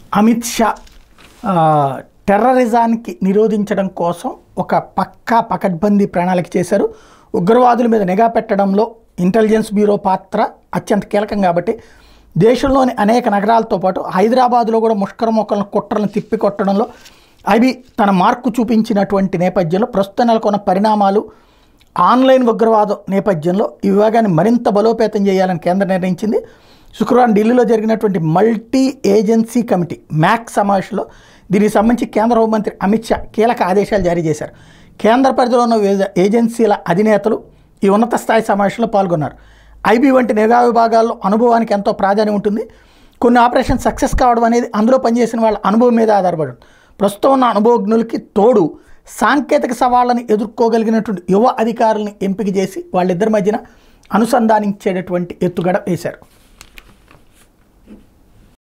అమిత్ షా ఆ, టెర్రరిజానికి నిరోధించడం కోసం ఒక పక్కా పకడ్బందీ ప్రణాళిక చేశారు ఉగ్రవాదుల మీద నిఘా పెట్టడంలో ఇంటెలిజెన్స్ బ్యూరో పాత్ర అత్యంత కీలకం కాబట్టి దేశంలోని అనేక నగరాలతో పాటు హైదరాబాద్లో కూడా ముష్కర మొక్కలను కుట్రలను తిప్పికొట్టడంలో అవి తన మార్కు చూపించినటువంటి నేపథ్యంలో ప్రస్తుతం నెలకొన్న పరిణామాలు ఆన్లైన్ ఉగ్రవాదం నేపథ్యంలో ఈ విభాగాన్ని మరింత బలోపేతం చేయాలని కేంద్రం నిర్ణయించింది శుక్రవారం ఢిల్లీలో జరిగినటువంటి మల్టీ ఏజెన్సీ కమిటీ మ్యాక్ సమావేశంలో దీనికి సంబంధించి కేంద్ర హోంమంత్రి అమిత్ షా కీలక ఆదేశాలు జారీ చేశారు కేంద్ర పరిధిలో ఉన్న వివిధ ఏజెన్సీల అధినేతలు ఈ ఉన్నత స్థాయి సమావేశంలో పాల్గొన్నారు ఐబీ వంటి నిఘా విభాగాల్లో అనుభవానికి ఎంతో ప్రాధాన్యం ఉంటుంది కొన్ని ఆపరేషన్ సక్సెస్ కావడం అనేది అందులో పనిచేసిన వాళ్ళ అనుభవం మీద ఆధారపడి ఉంటుంది. ప్రస్తుతం ఉన్న అనుభవజ్ఞులకి తోడు సాంకేతిక సవాళ్ళని ఎదుర్కోగలిగినటువంటి యువ అధికారులను ఎంపిక చేసి వాళ్ళిద్దరి మధ్యన అనుసంధానించేటటువంటి ఎత్తుగడ వేశారు